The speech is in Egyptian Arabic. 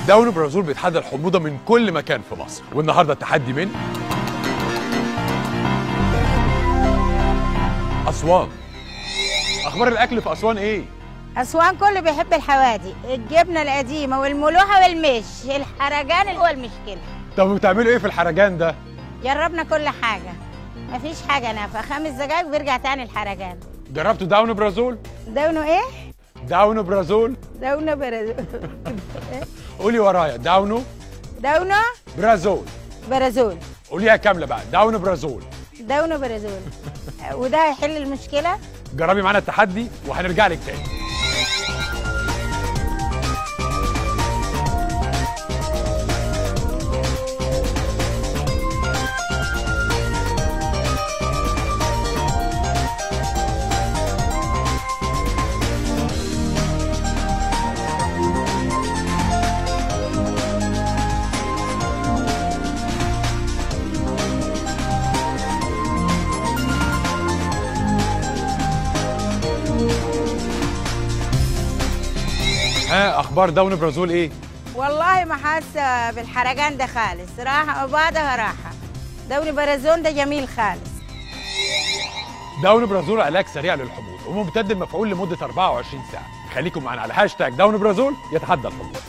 داون برازول بيتحدى الحموضه من كل مكان في مصر والنهارده التحدي من اسوان اخبار الاكل في اسوان ايه أسوان كله بيحب الحوادق الجبنة القديمة والملوحة والمش الحرجان هو المشكلة طب بتعملوا ايه في الحرجان ده جربنا كل حاجة مفيش حاجة نافعة خمس دقايق بيرجع تاني الحرجان جربتوا داون برازول دونه ايه؟ داون برازول دونه برازول قولي ورايا داونو دونه برازول برازول قوليها كامله بقى داون برازول دونه برازول وده هيحل المشكلة جربي معانا التحدي وهنرجع لك تاني ها اخبار داون برازول ايه والله ما حاسة بالحرجان ده خالص راحة وبعدها راحة دوني برازون ده جميل خالص داون برازول علاج سريع للحموضه وممتد المفعول لمده 24 ساعه خليكم معانا على هاشتاج داون برازول يتحدى الحموضه